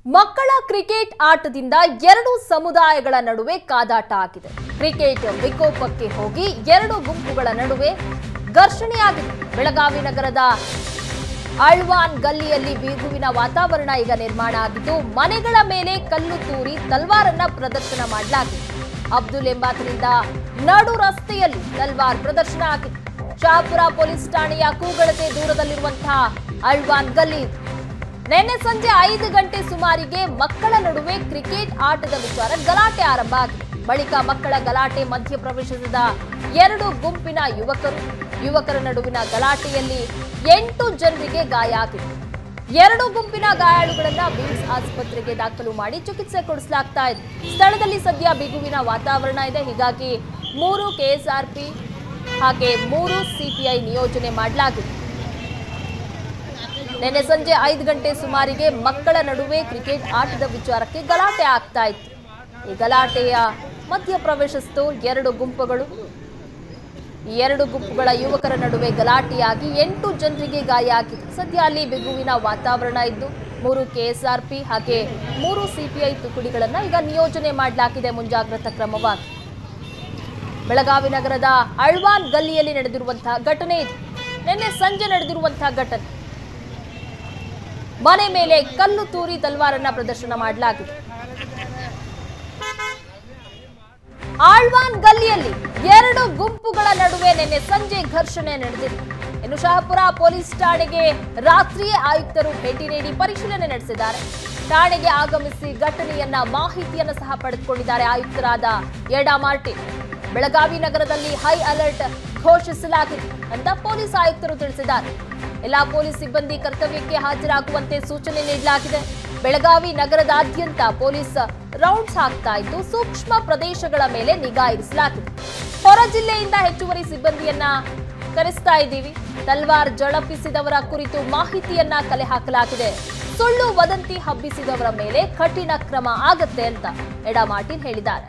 ಮಕ್ಕಳ ಕ್ರಿಕೆಟ್ ಆಟದಿಂದ ಎರಡು ಸಮುದಾಯಗಳ ನಡುವೆ ಕಾದಾಟ ಆಗಿದೆ ಕ್ರಿಕೆಟ್ ವಿಕೋಪಕ್ಕೆ ಹೋಗಿ ಎರಡು ಗುಂಪುಗಳ ನಡುವೆ ಘರ್ಷಣೆಯಾಗಿದೆ ಬೆಳಗಾವಿ ನಗರದ ಅಳ್ವಾನ್ ಗಲ್ಲಿಯಲ್ಲಿ ಬಿಗುವಿನ ವಾತಾವರಣ ಈಗ ನಿರ್ಮಾಣ ಆಗಿದ್ದು ಮನೆಗಳ ಮೇಲೆ ಕಲ್ಲು ತೂರಿ ತಲ್ವಾರನ್ನ ಪ್ರದರ್ಶನ ಮಾಡಲಾಗಿದೆ ಅಬ್ದುಲ್ ಎಂಬಾತನಿಂದ ನಡು ರಸ್ತೆಯಲ್ಲಿ ತಲ್ವಾರ್ ಪ್ರದರ್ಶನ ಆಗಿದೆ ಶಹಾಪುರ ಪೊಲೀಸ್ ಠಾಣೆಯ ಕೂಗಳತೆ ದೂರದಲ್ಲಿರುವಂತಹ ಅಳ್ವಾನ್ ಗಲ್ಲಿ ಇದು. ನಿನ್ನೆ ಸಂಜೆ ಐದು ಗಂಟೆ ಸುಮಾರಿಗೆ ಮಕ್ಕಳ ನಡುವೆ ಕ್ರಿಕೆಟ್ ಆಟದ ವಿಚಾರ ಗಲಾಟೆ ಆರಂಭ ಆಗಿದೆ ಬಳಿಕ ಮಕ್ಕಳ ಗಲಾಟೆ ಮಧ್ಯ ಪ್ರವೇಶಿಸಿದ ಎರಡು ಗುಂಪಿನ ಯುವಕರು ಯುವಕರ ನಡುವಿನ ಗಲಾಟೆಯಲ್ಲಿ ಎಂಟು ಜನರಿಗೆ ಗಾಯ ಆಗಿದೆ ಎರಡು ಗುಂಪಿನ ಗಾಯಾಳುಗಳನ್ನ ಬಿಮ್ಸ್ ಆಸ್ಪತ್ರೆಗೆ ದಾಖಲು ಮಾಡಿ ಚಿಕಿತ್ಸೆ ಕೊಡಿಸಲಾಗ್ತಾ ಇದೆ ಸ್ಥಳದಲ್ಲಿ ಸದ್ಯ ಬಿಗುವಿನ ವಾತಾವರಣ ಇದೆ ಹೀಗಾಗಿ ಮೂರು ಕೆಎಸ್ಆರ್ಪಿ ಹಾಗೆ ಮೂರು ಸಿಪಿಐ ನಿಯೋಜನೆ ಮಾಡಲಾಗಿದೆ ನಿನ್ನೆ ಸಂಜೆ ಐದು ಗಂಟೆ ಸುಮಾರಿಗೆ ಮಕ್ಕಳ ನಡುವೆ ಕ್ರಿಕೆಟ್ ಆಟದ ವಿಚಾರಕ್ಕೆ ಗಲಾಟೆ ಆಗ್ತಾ ಇತ್ತು ಈ ಗಲಾಟೆಯ ಮಧ್ಯ ಪ್ರವೇಶಿಸಿತು ಎರಡು ಗುಂಪುಗಳು ಈ ಎರಡು ಗುಂಪುಗಳ ಯುವಕರ ನಡುವೆ ಗಲಾಟೆಯಾಗಿ ಎಂಟು ಜನರಿಗೆ ಗಾಯ ಆಗಿದೆ ಸದ್ಯ ಅಲ್ಲಿ ಬಿಗುವಿನ ವಾತಾವರಣ ಇದ್ದು ಮೂರು ಕೆಎಸ್ಆರ್ಪಿ ಹಾಗೆ ಮೂರು ಸಿಪಿಐ ತುಕಡಿಗಳನ್ನ ಈಗ ನಿಯೋಜನೆ ಮಾಡಲಾಗಿದೆ ಮುಂಜಾಗ್ರತಾ ಕ್ರಮವಾಗಿ ಬೆಳಗಾವಿ ನಗರದ ಅಳ್ವಾನ್ ಗಲ್ಲಿಯಲ್ಲಿ ನಡೆದಿರುವಂತಹ ಘಟನೆ ಇದು ನಿನ್ನೆ ಸಂಜೆ ನಡೆದಿರುವಂತಹ ಘಟನೆ ಮನೆ ಮೇಲೆ ಕಲ್ಲು ತೂರಿ ತಲ್ವಾರನ್ನ ಪ್ರದರ್ಶನ ಮಾಡಲಾಗಿದೆ ಆಳ್ವಾನ್ ಗಲ್ಲಿಯಲ್ಲಿ ಎರಡು ಗುಂಪುಗಳ ನಡುವೆ ನಿನ್ನೆ ಸಂಜೆ ಘರ್ಷಣೆ ನಡೆದಿದೆ ಇನ್ನು ಶಹಾಪುರ ಪೊಲೀಸ್ ಠಾಣೆಗೆ ರಾತ್ರಿಯೇ ಆಯುಕ್ತರು ಭೇಟಿ ನೀಡಿ ಪರಿಶೀಲನೆ ನಡೆಸಿದ್ದಾರೆ ಠಾಣೆಗೆ ಆಗಮಿಸಿ ಘಟನೆಯನ್ನ ಮಾಹಿತಿಯನ್ನ ಸಹ ಪಡೆದುಕೊಂಡಿದ್ದಾರೆ ಆಯುಕ್ತರಾದ ಎಡಾ ಮಾರ್ಟಿನ್ ಬೆಳಗಾವಿ ನಗರದಲ್ಲಿ ಹೈ ಅಲರ್ಟ್ ಘೋಷಿಸಲಾಗಿದೆ ಅಂತ ಪೊಲೀಸ್ ಆಯುಕ್ತರು ತಿಳಿಸಿದ್ದಾರೆ ಎಲ್ಲಾ ಪೊಲೀಸ್ ಸಿಬ್ಬಂದಿ ಕರ್ತವ್ಯಕ್ಕೆ ಹಾಜರಾಗುವಂತೆ ಸೂಚನೆ ನೀಡಲಾಗಿದೆ ಬೆಳಗಾವಿ ನಗರದಾದ್ಯಂತ ಪೊಲೀಸ್ ರೌಂಡ್ಸ್ ಹಾಕ್ತಾ ಇದ್ದು ಸೂಕ್ಷ್ಮ ಪ್ರದೇಶಗಳ ಮೇಲೆ ನಿಗಾ ಇರಿಸಲಾಗಿದೆ ಹೊರ ಜಿಲ್ಲೆಯಿಂದ ಹೆಚ್ಚುವರಿ ಸಿಬ್ಬಂದಿಯನ್ನ ಕರೆಸ್ತಾ ಇದ್ದೀವಿ ತಲ್ವಾರ್ ಜಳಪಿಸಿದವರ ಕುರಿತು ಮಾಹಿತಿಯನ್ನ ಕಲೆ ಹಾಕಲಾಗಿದೆ ಸುಳ್ಳು ವದಂತಿ ಹಬ್ಬಿಸಿದವರ ಮೇಲೆ ಕಠಿಣ ಕ್ರಮ ಆಗತ್ತೆ ಅಂತ ಎಡಾ ಮಾರ್ಟಿನ್ ಹೇಳಿದ್ದಾರೆ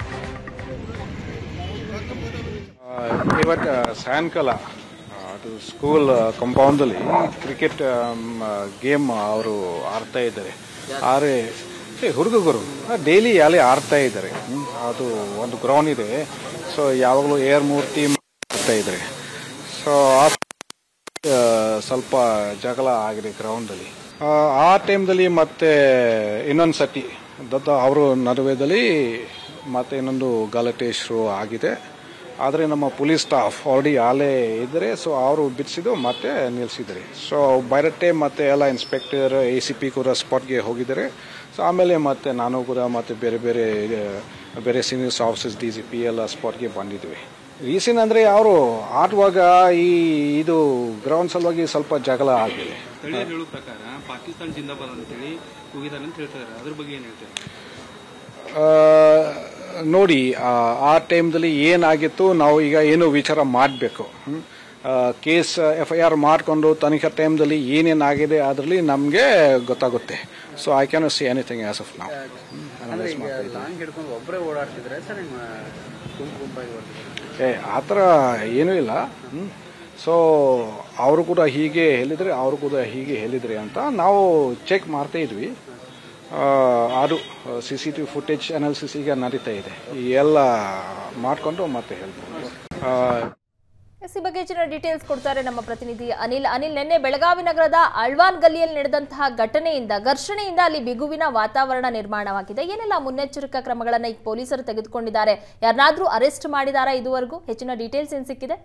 ಇವತ್ತು ಸಾಯಂಕಾಲ ಆ, ಅದು ಸ್ಕೂಲ್ ಕಾಂಪೌಂಡಲ್ಲಿ ಕ್ರಿಕೆಟ್ ಗೇಮ್ ಅವರು ಆಡ್ತಾ ಇದ್ದಾರೆ ಆದ್ರೆ ಏ, ಹುಡುಗರು ಡೈಲಿ ಅಲ್ಲಿ ಆಡ್ತಾ ಇದ್ದಾರೆ ಹ್ಮ್. ಅದು ಒಂದು ಗ್ರೌಂಡ್ ಇದೆ ಸೊ ಯಾವಾಗಲೂ ಏರ್ ಮೂರು ಟೀಮ್ ಆಡ್ತಾ ಇದ್ದಾರೆ ಸೊ ಆ ಆ, ಸ್ವಲ್ಪ ಜಗಳ ಆಗಿದೆ ಗ್ರೌಂಡಲ್ಲಿ ಆ ಟೈಮ್ದಲ್ಲಿ ಮತ್ತೆ ಇನ್ನೊಂದು ಸತಿ ದೊಡ್ಡ ಅವರು ನಡುವೆದಲ್ಲಿ ಮತ್ತೆ ಇನ್ನೊಂದು ಗಲಾಟೆ ಶುರು ಆಗಿದೆ ಆದರೆ ನಮ್ಮ ಪೊಲೀಸ್ ಸ್ಟಾಫ್ ಆಲ್ರೆಡಿ ಆಲೇ ಇದ್ದಾರೆ ಸೊ ಅವರು ಬಿಡಿಸಿದ್ದು ಮತ್ತೆ ನಿಲ್ಲಿಸಿದ್ದಾರೆ ಸೊ ಬೈ ದ ಟೈಮ್ ಮತ್ತೆ ಎಲ್ಲ ಇನ್ಸ್ಪೆಕ್ಟರ್ ಎ ಸಿ ಪಿ ಕೂಡ ಸ್ಪಾಟ್ಗೆ ಹೋಗಿದ್ದಾರೆ ಸೊ ಆಮೇಲೆ ಮತ್ತೆ ನಾನು ಕೂಡ ಮತ್ತೆ ಬೇರೆ ಬೇರೆ ಆ, ಬೇರೆ seniors officers D C P ಎಲ್ಲ ಸ್ಪಾಟ್ಗೆ ಬಂದಿದ್ವಿ ರೀಸನ್ ಅಂದ್ರೆ ಅವರು ಆಡುವಾಗ ಈ ಇದು ಗ್ರೌಂಡ್ ಸಲುವಾಗಿ ಸ್ವಲ್ಪ ಜಗಳ ಆಗಿದೆ ಸ್ಥಳೀಯರು ಹೇಳೋ ಪ್ರಕಾರ ಪಾಕಿಸ್ತಾನ ಜಿಂದಾಬಾದ್ ಅಂತೇಳಿ ಕೂಗಿದ್ದಾರೆ ಅಂತ ಹೇಳ್ತಾರೆ ಅದ್ರ ಬಗ್ಗೆ ಏನ್ ಹೇಳ್ತಾರೆ ಆ, ನೋಡಿ ಆ, ಆ ಟೈಮ್ದಲ್ಲಿ ಏನಾಗಿತ್ತು ನಾವು ಈಗ ಏನು ವಿಚಾರ ಮಾಡಬೇಕು ಕೇಸ್ ಎಫ್ ಐ ಆರ್ ಮಾಡಿಕೊಂಡು ತನಿಖೆ ಟೈಮ್ದಲ್ಲಿ ಏನೇನಾಗಿದೆ ಅದರಲ್ಲಿ ನಮಗೆ ಗೊತ್ತಾಗುತ್ತೆ so I can see anything as of ನಾವು ಅಂದ್ರೆ ಈಗ ಲಾಂಗ್ ಹಿಡ್ಕೊಂಡು ಒಬ್ಬರೇ ಓಡಾಡ್ತಿದ್ರೆ ಸರ್ ನಿಮ್ಮ ಗುಂಪು ಗುಂಪಾಗಿ ಓಡ್ತಿದ್ದಾರೆ ಏ ಆ ಥರ ಏನೂ ಇಲ್ಲ ಸೊ ಅವರು ಕೂಡ ಹೀಗೆ ಹೇಳಿದ್ರೆ ಅವರು ಕೂಡ ಹೀಗೆ ಹೇಳಿದ್ರಿ ಅಂತ ನಾವು ಚೆಕ್ ಮಾಡ್ತಾ ಇದ್ವಿ ಆ, ಅದು C C T footage analysis ಈಗ ನಡೀತಾ ಇದೆ ಈ ಎಲ್ಲ ಮಾಡಿಕೊಂಡು ಮತ್ತೆ ಹೇಳ್ಬೋದು ಆ, ಎಸ್ ಈ ಬಗ್ಗೆ ಹೆಚ್ಚಿನ ಡೀಟೇಲ್ಸ್ ಕೊಡ್ತಾರೆ ನಮ್ಮ ಪ್ರತಿನಿಧಿ ಅನಿಲ್ ಅನಿಲ್ ನಿನ್ನೆ ಬೆಳಗಾವಿ ನಗರದ ಅಳ್ವಾನ್ ಗಲ್ಲಿಯಲ್ಲಿ ನಡೆದಂತಹ ಘಟನೆಯಿಂದ ಘರ್ಷಣೆಯಿಂದ ಅಲ್ಲಿ ಬಿಗುವಿನ ವಾತಾವರಣ ನಿರ್ಮಾಣವಾಗಿದೆ ಏನೆಲ್ಲ ಮುನ್ನೆಚ್ಚರಿಕಾ ಕ್ರಮಗಳನ್ನ ಈಗ ಪೊಲೀಸರು ತೆಗೆದುಕೊಂಡಿದ್ದಾರೆ ಯಾರನ್ನಾದ್ರೂ ಅರೆಸ್ಟ್ ಮಾಡಿದಾರಾ ಇದುವರೆಗೂ ಹೆಚ್ಚಿನ ಡೀಟೇಲ್ಸ್ ಏನ್ ಸಿಕ್ಕಿದೆ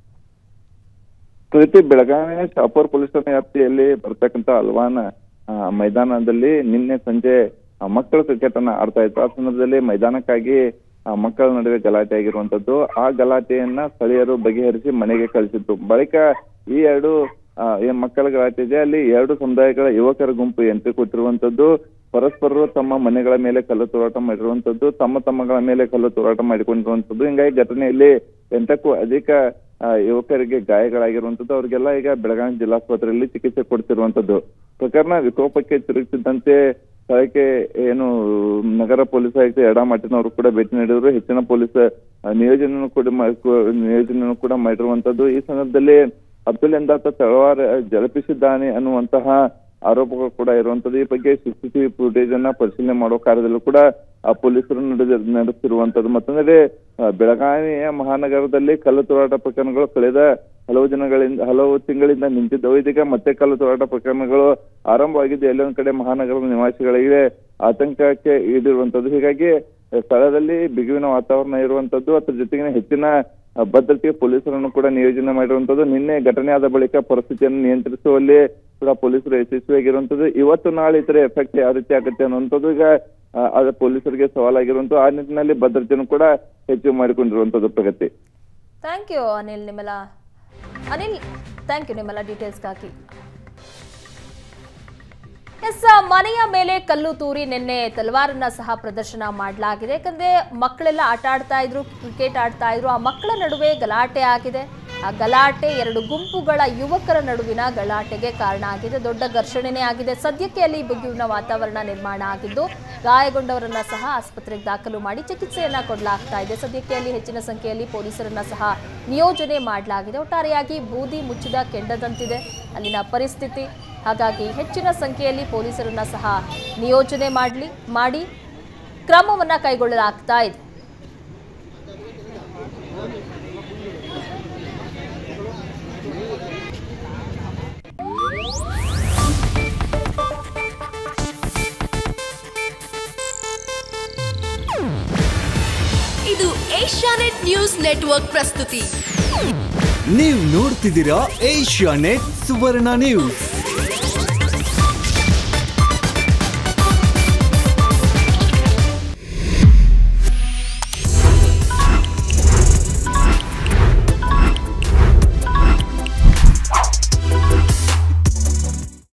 ಪ್ರೀತಿ ಬೆಳಗಾವಿಯ ಶಾಪುರ್ ಪೊಲೀಸ್ ಠಾಣೆ ವ್ಯಾಪ್ತಿಯಲ್ಲಿ ಬರ್ತಕ್ಕಂತ ಅಲ್ವಾನ್ ಆ, ಮೈದಾನದಲ್ಲಿ ನಿನ್ನೆ ಸಂಜೆ ಆ, ಮಕ್ಕಳು ಕ್ರಿಕೆಟ್ ಅನ್ನ ಆಡ್ತಾ ಇತ್ತು ಆ ಸಂದರ್ಭದಲ್ಲಿ ಮೈದಾನಕ್ಕಾಗಿ ಆ, ಮಕ್ಕಳ ನಡುವೆ ಗಲಾಟೆ ಆಗಿರುವಂತದ್ದು ಆ ಗಲಾಟೆಯನ್ನ ಸ್ಥಳೀಯರು ಬಗೆಹರಿಸಿ ಮನೆಗೆ ಕಳಿಸಿದ್ರು ಬಳಿಕ ಈ ಎರಡು ಆ, ಏನ್ ಮಕ್ಕಳ ಗಲಾಟೆ ಇದೆ ಅಲ್ಲಿ ಎರಡು ಸಮುದಾಯಗಳ ಯುವಕರ ಗುಂಪು ಎಂಟ್ರಿ ಕೊಟ್ಟಿರುವಂತದ್ದು ಪರಸ್ಪರರು ತಮ್ಮ ಮನೆಗಳ ಮೇಲೆ ಕಲ್ಲು ತೂರಾಟ ಮಾಡಿರುವಂತದ್ದು ತಮ್ಮ ತಮ್ಮಗಳ ಮೇಲೆ ಕಲ್ಲು ತೂರಾಟ ಮಾಡಿಕೊಂಡಿರುವಂತದ್ದು ಹಿಂಗಾಗಿ ಘಟನೆಯಲ್ಲಿ ಎಂಟಕ್ಕೂ ಅಧಿಕ ಆ, ಯುವಕರಿಗೆ ಗಾಯಗಳಾಗಿರುವಂತದ್ದು ಅವರಿಗೆಲ್ಲ ಈಗ ಬೆಳಗಾವಿ ಜಿಲ್ಲಾಸ್ಪತ್ರೆಯಲ್ಲಿ ಚಿಕಿತ್ಸೆ ಕೊಡ್ತಿರುವಂತದ್ದು ಪ್ರಕರಣ ವಿಕೋಪಕ್ಕೆ ತಿರುಗುತ್ತಿದ್ದಂತೆ ಸ್ಥಳಕ್ಕೆ ಏನು ನಗರ ಪೊಲೀಸ್ ಆಯುಕ್ತ ಎಡಾ ಮಾರ್ಟಿನ್ ಅವರು ಕೂಡ ಭೇಟಿ ನೀಡಿದ್ರು ಹೆಚ್ಚಿನ ಪೊಲೀಸ್ ಆ, ನಿಯೋಜನೆಯನ್ನು ಕೂಡ ಮಾ- ಕು- ನಿಯೋಜನೆಯನ್ನು ಕೂಡ ಮಾಡಿರುವಂತದ್ದು ಈ ಸಂದರ್ಭದಲ್ಲಿ ಅಬ್ದುಲ್ ಎಂದಾತ ತಳವಾರ ಜಲಪಿಸಿದ್ದಾನೆ ಅನ್ನುವಂತಹ ಆರೋಪಗಳು ಕೂಡ ಇರುವಂತದ್ದು ಈ ಬಗ್ಗೆ ಸಿಸಿಟಿವಿ ಫುಟೇಜ್ ಅನ್ನ ಪರಿಶೀಲನೆ ಮಾಡೋ ಕಾರ್ಯದಲ್ಲೂ ಕೂಡ ಆ ಪೊಲೀಸರು ನಡೆದ ನಡೆಸಿರುವಂತದ್ದು ಮತ್ತೊಂದೆಡೆ ಆ, ಬೆಳಗಾವಿಯ ಮಹಾನಗರದಲ್ಲಿ ಕಲ್ಲು ತೂರಾಟ ಪ್ರಕರಣಗಳು ಕಳೆದ ಹಲವು ದಿನಗಳಿಂದ ಹಲವು ತಿಂಗಳಿಂದ ನಿಂತಿದ್ದವು ಇದೀಗ ಮತ್ತೆ ಕಲ್ಲು ತೂರಾಟ ಪ್ರಕರಣಗಳು ಆರಂಭವಾಗಿದ್ದು ಎಲ್ಲೊಂದ್ ಕಡೆ ಮಹಾನಗರದ ನಿವಾಸಿಗಳಿಗೆ ಆತಂಕಕ್ಕೆ ಈಡಿರುವಂತದ್ದು ಹೀಗಾಗಿ ಸ್ಥಳದಲ್ಲಿ ಬಿಗುವಿನ ವಾತಾವರಣ ಇರುವಂತದ್ದು ಅದ್ರ ಜೊತೆಗೆ ಹೆಚ್ಚಿನ ಆ, ಭದ್ರತೆಗೆ ಪೊಲೀಸರನ್ನು ಕೂಡ ನಿಯೋಜನೆ ಮಾಡಿರುವಂತದ್ದು ನಿನ್ನೆ ಘಟನೆ ಆದ ಬಳಿಕ ಪರಿಸ್ಥಿತಿಯನ್ನು ನಿಯಂತ್ರಿಸುವಲ್ಲಿ ಕೂಡ ಪೊಲೀಸರು ಯಶಸ್ವಿಯಾಗಿರುವಂತದ್ದು ಇವತ್ತು ನಾಳೆ ಇತರ ಎಫೆಕ್ಟ್ ಯಾವ ರೀತಿ ಆಗುತ್ತೆ ಅನ್ನುವಂಥದ್ದು ಈಗ ಆ, ಅದು ಪೊಲೀಸರಿಗೆ ಸವಾಲಾಗಿರುವಂತದ್ದು ಆ ನಿಟ್ಟಿನಲ್ಲಿ ಭದ್ರತೆಯನ್ನು ಕೂಡ ಹೆಚ್ಚು ಮಾಡಿಕೊಂಡಿರುವಂತದ್ದು ಪ್ರಗತಿ ಥ್ಯಾಂಕ್ ಯು ಅನಿಲ್ ನಿಮ್ಮೆಲ್ಲ ಅನಿಲ್ ಥ್ಯಾಂಕ್ ಯು ನಿಮ್ಮೆಲ್ಲ ಡೀಟೇಲ್ಸ್ಗಾಗಿ ಎಸ್ ಮನೆಯ ಮೇಲೆ ಕಲ್ಲು ತೂರಿ ನಿನ್ನೆ ತಲವಾರನ್ನ ಸಹ ಪ್ರದರ್ಶನ ಮಾಡಲಾಗಿದೆ ಯಾಕಂದ್ರೆ ಮಕ್ಕಳೆಲ್ಲ ಆಟ ಆಡ್ತಾ ಇದ್ರು ಕ್ರಿಕೆಟ್ ಆಡ್ತಾ ಇದ್ರು ಆ ಮಕ್ಕಳ ನಡುವೆ ಗಲಾಟೆ ಆಗಿದೆ ಆ ಗಲಾಟೆ ಎರಡು ಗುಂಪುಗಳ ಯುವಕರ ನಡುವಿನ ಗಲಾಟೆಗೆ ಕಾರಣ ಆಗಿದೆ ದೊಡ್ಡ ಘರ್ಷಣೆನೇ ಆಗಿದೆ ಸದ್ಯಕ್ಕೆ ಅಲ್ಲಿ ಬಿಗುವಿನ ವಾತಾವರಣ ನಿರ್ಮಾಣ ಆಗಿದ್ದು ಗಾಯಗೊಂಡವರನ್ನ ಸಹ ಆಸ್ಪತ್ರೆಗೆ ದಾಖಲು ಮಾಡಿ ಚಿಕಿತ್ಸೆಯನ್ನ ಕೊಡಲಾಗ್ತಾ ಇದೆ ಸದ್ಯಕ್ಕೆ ಅಲ್ಲಿ ಹೆಚ್ಚಿನ ಸಂಖ್ಯೆಯಲ್ಲಿ ಪೊಲೀಸರನ್ನ ಸಹ ನಿಯೋಜನೆ ಮಾಡಲಾಗಿದೆ ಒಟ್ಟಾರೆಯಾಗಿ ಬೂದಿ ಮುಚ್ಚಿದ ಕೆಂಡದಂತಿದೆ ಅಲ್ಲಿನ ಪರಿಸ್ಥಿತಿ ಹಾಗಾಗಿ ಹೆಚ್ಚಿನ ಸಂಖ್ಯೆಯಲ್ಲಿ ಪೊಲೀಸರನ್ನ ಸಹ ನಿಯೋಜನೆ ಮಾಡಲಿ ಮಾಡಿ ಕ್ರಮವನ್ನ ಕೈಗೊಳ್ಳಲಾಗ್ತಾ ಇದೆ ಇದು ಏಷ್ಯಾನೆಟ್ ನ್ಯೂಸ್ ನೆಟ್ವರ್ಕ್ ಪ್ರಸ್ತುತಿ ನೀವು ನೋಡ್ತಿದ್ದೀರಾ ಏಷ್ಯಾ ನೆಟ್ ಸುವರ್ಣ ನ್ಯೂಸ್